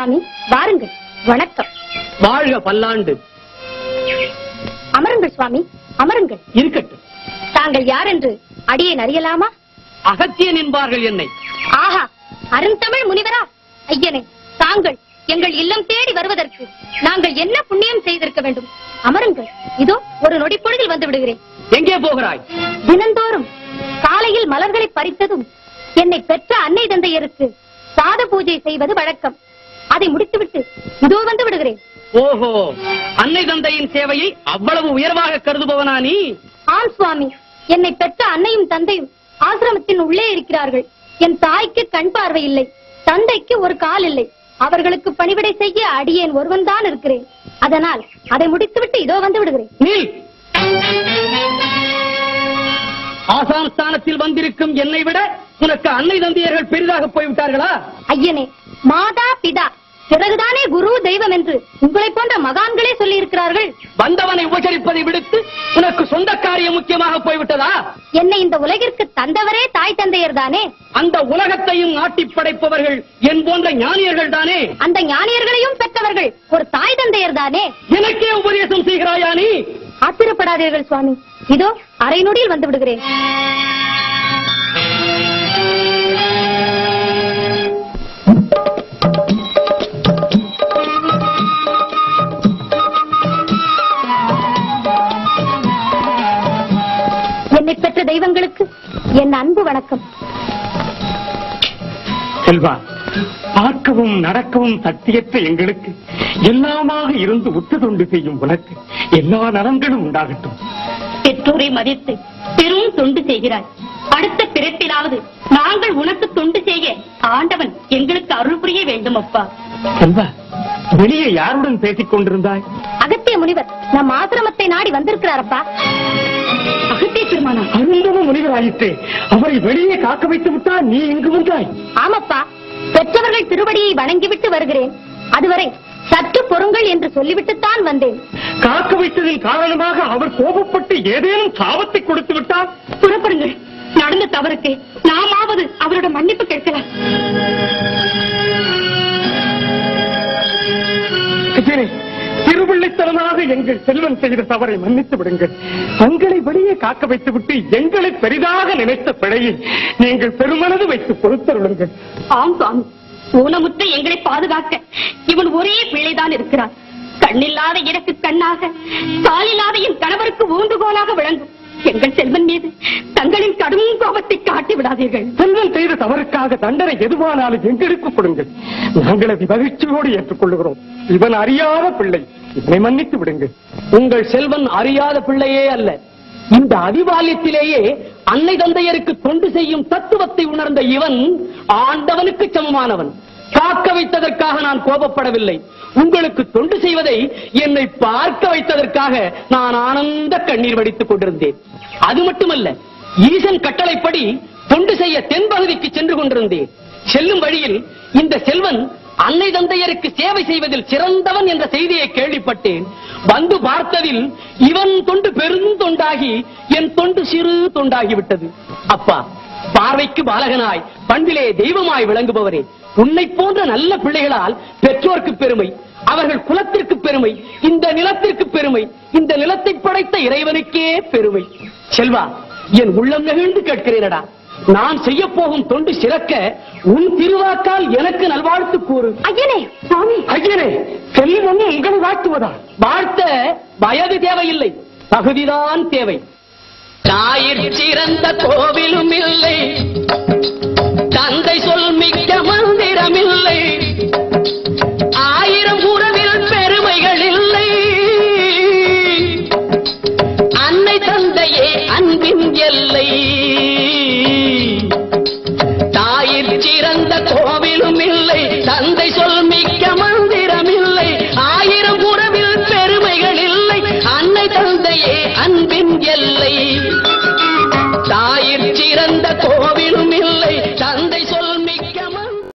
சுவாமி வாருங்கள் வணக்கம் வாழ்க பல்லாண்டு அமருங்கள் சுவாமி அமருங்கள் இருக்கட்டும் தாங்கள் யார் என்று அடியேன் அறியலாமா அகத்தியன் என்பார்கள் என்னை ஆஹா அருந்தமிழ் முனிவரா ஐயனே தாங்கள் எங்கள் இல்லம் தேடி வருவதற்கு நாங்கள் என்ன புண்ணியம் செய்திருக்க வேண்டும் அமருங்கள் இதோ ஒரு நொடி பொழுதில் வந்து விடுகிறேன் எங்கே போகிறாய் தினந்தோறும் காலையில் மலர்களை பறித்ததும் என்னை பெற்ற அன்னை தந்தையருக்கு பாத பூஜை செய்வது வழக்கம் அதை முடித்துவிட்டு இதோ வந்து விடுகிறேன் ஓஹோ அன்னை தந்தையின் சேவையை அவ்வளவு உயர்வாக கருதுபவனா நீ ஆம் சுவாமி என்னை பெற்ற அன்னையும் தந்தையும் ஆசிரமத்தின் உள்ளே இருக்கிறார்கள் என் தாய்க்கு கண் பார்வை இல்லை தந்தைக்கு ஒரு கால் இல்லை அவர்களுக்கு பணிவிடை செய்ய அடியேன் ஒருவன் தான் இருக்கிறேன் அதனால் அதை முடித்துவிட்டு இதோ வந்து விடுகிறேன் நீ ஆசான் ஸ்தானத்தில் வந்திருக்கும் என்னை விட உனக்கு அன்னை தந்தையர்கள் பெரிதாக போய்விட்டார்களா ஐயனே மாதா பிதா பிறகுதானே குரு தெய்வம் என்று உங்களை போன்ற மகான்களே சொல்லி இருக்கிறார்கள் வந்தவனை உபசரிப்பதை விடுத்து உனக்கு சொந்த காரியம் முக்கியமாக போய்விட்டதா என்னை இந்த உலகிற்கு தந்தவரே தாய் தந்தையர் தானே அந்த உலகத்தையும் ஆட்டி படைப்பவர்கள் என் போன்ற ஞானியர்கள் தானே அந்த ஞானியர்களையும் பெற்றவர்கள் ஒரு தாய் தந்தையர் தானே எனக்கே உபதேசம் செய்கிறாயா நீ ஆத்திரப்படாதீர்கள் சுவாமி இதோ அரை நொடியில் வந்து விடுகிறேன் என்னை பெற்ற தெய்வங்களுக்கு என் அன்பு வணக்கம் செல்வா பார்க்கவும் நடக்கவும் சக்தியற்ற எங்களுக்கு எல்லாமாக இருந்து உத்து தொண்டு செய்யும் உனக்கு எல்லா நலன்களும் உண்டாகட்டும் பெற்றோரை மதித்து பெரும் தொண்டு செய்கிறாய் அடுத்த பிறப்பிலாவது நாங்கள் உனக்கு தொண்டு செய்ய ஆண்டவன் எங்களுக்கு அருள் புரிய வேண்டும் அப்பா செல்வா வெளியே யாருடன் பேசிக் கொண்டிருந்தாய் அகத்திய முனிவர் நம் ஆசிரமத்தை நாடி வந்திருக்கிறாரப்பா அகத்திய பெருமானா அருந்தவ முனிவராயிற்றே அவரை வெளியே காக்க வைத்து விட்டால் நீ இங்கு வந்தாய் ஆமப்பா பெற்றவர்கள் திருவடியை வணங்கிவிட்டு வருகிறேன் அதுவரை சற்று பொறுங்கள் என்று சொல்லிவிட்டுத்தான் வந்தேன் காக்க வைத்ததின் காரணமாக அவர் கோபப்பட்டு ஏதேனும் சாபத்தை கொடுத்து விட்டால் புறப்படுங்கள் நடந்த தவறுக்கு நாமாவது அவரோட மன்னிப்பு கேட்கலாம் ஐயனே, திருவிள்ளைத்தனமாக எங்கள் செல்வன் செய்த தவறை மன்னித்து விடுங்கள் தங்களை வெளியே காக்க வைத்துவிட்டு எங்களை பெரிதாக நினைத்த பிழையை நீங்கள் பெருமனது வைத்து பொறுத்தருளுங்கள் ஆம் சுவாமி ஊனமுற்ற எங்களை பாதுகாக்க இவன் ஒரே பிள்ளைதான் இருக்கிறான் கண்ணில்லாத எனக்கு கண்ணாக தாயில்லாத என் கணவருக்கு ஊண்டுகோலாக விளங்கும் எங்கள் செல்வன் மீது தங்களின் கடும் கோபத்தை காட்டி விடாதீர்கள் செல்வன் செய்த தவறுக்காக தண்டனை எதுவானாலும் எங்களுக்கு கொடுங்கள் நாங்கள் அதை மகிழ்ச்சியோடு ஏற்றுக்கொள்கிறோம் இவன் அறியாத பிள்ளை இவனை மன்னித்து விடுங்கள் உங்கள் செல்வன் அறியாத பிள்ளையே அல்ல இந்த அதிபால்யத்திலேயே அன்னை தந்தையருக்கு தொண்டு செய்யும் தத்துவத்தை உணர்ந்த இவன் ஆண்டவனுக்கு சமமானவன் காக்க வைத்ததற்காக நான் கோபப்படவில்லை உங்களுக்கு தொண்டு செய்வதை என்னை பார்க்க வைத்ததற்காக நான் ஆனந்த கண்ணீர் வடித்துக் கொண்டிருந்தேன் அது மட்டுமல்ல ஈசன் கட்டளைப்படி தொண்டு செய்ய தென்பகுதிக்கு சென்று கொண்டிருந்தேன் செல்லும் வழியில் இந்த செல்வன் அன்னை தந்தையருக்கு சேவை செய்வதில் சிறந்தவன் என்ற செய்தியை கேள்விப்பட்டேன் வந்து பார்த்ததில் இவன் தொண்டு பெருந்தொண்டாகி என் தொண்டு சிறு தொண்டாகிவிட்டது அப்பா பார்வைக்கு பாலகனாய் பண்பிலே தெய்வமாய் விளங்குபவரே உன்னை போன்ற நல்ல பிள்ளைகளால் பெற்றோர்க்கு பெருமை அவர்கள் குலத்திற்கு பெருமை இந்த நிலத்திற்கு பெருமை இந்த நிலத்தை படைத்த இறைவனுக்கே பெருமை செல்வா என் உள்ளம் நெகிழ்ந்து கேட்கிறேனடா நான் செய்ய போகும் தொண்டு சிறக்க உன் திருவாக்கால் எனக்கு நல்வாழ்த்து கூறு ஐயனே சுவாமி ஐயனே செல்வன் உங்களை வாழ்த்துவதா வாழ்த்த வயது தேவையில்லை தகுதிதான் தேவை ஞாயிற் சிறந்த கோவிலும்